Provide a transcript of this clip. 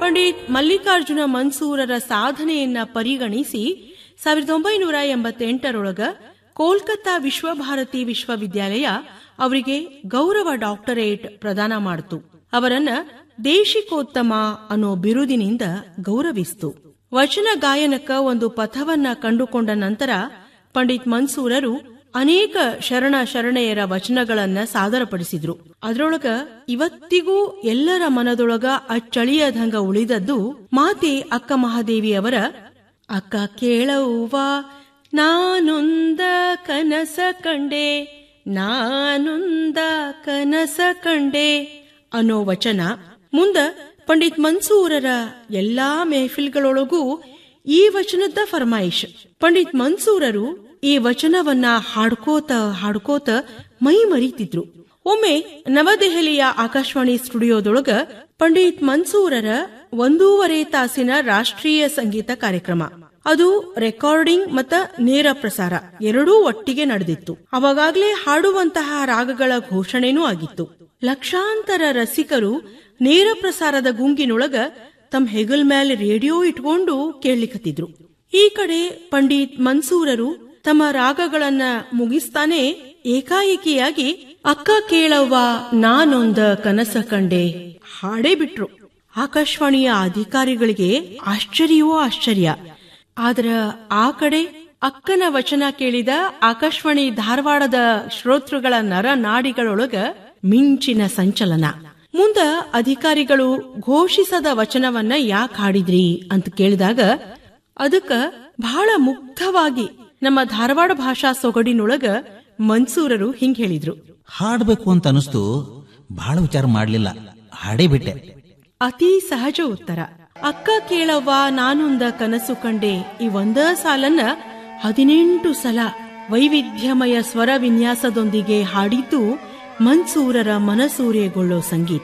ಪಂಡಿತ್ ಮಲ್ಲಿಕಾರ್ಜುನ ಮನ್ಸೂರರ ಸಾಧನೆಯನ್ನ ಪರಿಗಣಿಸಿ ಸಾವಿರದ ಒಂಬೈನೂರ ಎಂಬತ್ತೆಂಟರೊಳಗ ಕೋಲ್ಕತ್ತಾ ವಿಶ್ವಭಾರತಿ ವಿಶ್ವವಿದ್ಯಾಲಯ ಅವರಿಗೆ ಗೌರವ ಡಾಕ್ಟರೇಟ್ ಪ್ರದಾನ ಮಾಡಿತು ಅವರನ್ನ ದೇಶಿಕೋತ್ತಮ ಅನ್ನೋ ಬಿರುದಿನಿಂದ ಗೌರವಿಸಿತು ವಚನ ಗಾಯನಕ್ಕ ಒಂದು ಪಥವನ್ನ ಕಂಡುಕೊಂಡ ನಂತರ ಪಂಡಿತ್ ಮನ್ಸೂರರು ಅನೇಕ ಶರಣ ಶರಣೆಯರ ವಚನಗಳನ್ನ ಸಾದರಪಡಿಸಿದ್ರು ಅದರೊಳಗ ಇವತ್ತಿಗೂ ಎಲ್ಲರ ಮನದೊಳಗ ಅಚ್ಚಳಿಯದಂಗ ಉಳಿದದ್ದು ಮಾತೆ ಅಕ್ಕ ಮಹಾದೇವಿಯವರ ಅಕ್ಕ ಕೇಳವ್ವ ನಾನೊಂದ ಕನಸ ಕಂಡೆ ನಾನೊಂದ ಕನಸ ಕಂಡೆ ಅನ್ನೋ ವಚನ ಮುಂದ ಪಂಡಿತ್ ಮನ್ಸೂರರ ಎಲ್ಲಾ ಮೆಹಫಿಲ್ಗಳೊಳಗೂ ಈ ವಚನದ ಫರ್ಮಾಯಿಶ್ ಪಂಡಿತ್ ಮನ್ಸೂರರು ಈ ವಚನವನ್ನ ಹಾಡ್ಕೋತ ಹಾಡ್ಕೋತ ಮೈ ಮರಿತಿದ್ರು ಒಮ್ಮೆ ನವದೆಹಲಿಯ ಆಕಾಶವಾಣಿ ಸ್ಟುಡಿಯೋದೊಳಗ ಪಂಡಿತ್ ಮನ್ಸೂರರ ಒಂದೂವರೆ ತಾಸಿನ ರಾಷ್ಟ್ರೀಯ ಸಂಗೀತ ಕಾರ್ಯಕ್ರಮ ಅದು ರೆಕಾರ್ಡಿಂಗ್ ಮತ್ತ ನೇರ ಪ್ರಸಾರ ಎರಡೂ ಒಟ್ಟಿಗೆ ನಡೆದಿತ್ತು ಅವಾಗಲೇ ಹಾಡುವಂತಹ ರಾಗಗಳ ಘೋಷಣೆನೂ ಆಗಿತ್ತು ಲಕ್ಷಾಂತರ ರಸಿಕರು ನೇರ ಪ್ರಸಾರದ ಗುಂಗಿನೊಳಗ ತಮ್ಮ ಹೆಗಲ್ ಮೇಲೆ ರೇಡಿಯೋ ಇಟ್ಕೊಂಡು ಕೇಳಲಿಕತ್ತಿದ್ರು ಈ ಕಡೆ ಪಂಡಿತ್ ಮನ್ಸೂರರು ತಮ್ಮ ರಾಗಗಳನ್ನ ಮುಗಿಸ್ತಾನೆ ಏಕಾಏಕಿಯಾಗಿ ಅಕ್ಕ ಕೇಳವ್ವ ನಾನೊಂದ ಕನಸ ಕಂಡೆ ಹಾಡೇ ಬಿಟ್ರು ಆಕಾಶವಾಣಿಯ ಅಧಿಕಾರಿಗಳಿಗೆ ಆಶ್ಚರ್ಯವೋ ಆಶ್ಚರ್ಯ ಆದ್ರ ಆ ಕಡೆ ಅಕ್ಕನ ವಚನ ಕೇಳಿದ ಆಕಾಶವಾಣಿ ಧಾರವಾಡದ ಶ್ರೋತೃಗಳ ನರ ನಾಡಿಗಳೊಳಗ ಮಿಂಚಿನ ಸಂಚಲನ ಮುಂದ ಅಧಿಕಾರಿಗಳು ಘೋಷಿಸದ ವಚನವನ್ನ ಯಾಕೆ ಹಾಡಿದ್ರಿ ಅಂತ ಕೇಳಿದಾಗ ಅದಕ್ಕ ಬಹಳ ಮುಗ್ಧವಾಗಿ ನಮ್ಮ ಧಾರವಾಡ ಭಾಷಾ ಸೊಗಡಿನೊಳಗ ಮನ್ಸೂರರು ಹಿಂಗ್ ಹೇಳಿದ್ರು ಹಾಡ್ಬೇಕು ಅಂತ ಅನಿಸ್ತು ಬಹಳ ವಿಚಾರ ಮಾಡ್ಲಿಲ್ಲ ಹಾಡೇ ಬಿಟ್ಟೆ ಅತಿ ಸಹಜ ಉತ್ತರ ಅಕ್ಕ ಕೇಳವ್ವ ನಾನೊಂದ ಕನಸು ಕಂಡೆ ಈ ಒಂದ ಸಾಲನ್ನ ಹದಿನೆಂಟು ಸಲ ವೈವಿಧ್ಯಮಯ ಸ್ವರ ವಿನ್ಯಾಸದೊಂದಿಗೆ ಹಾಡಿದ್ದು ಮನ್ಸೂರರ ಮನಸೂರೆಗೊಳ್ಳೋ ಸಂಗೀತ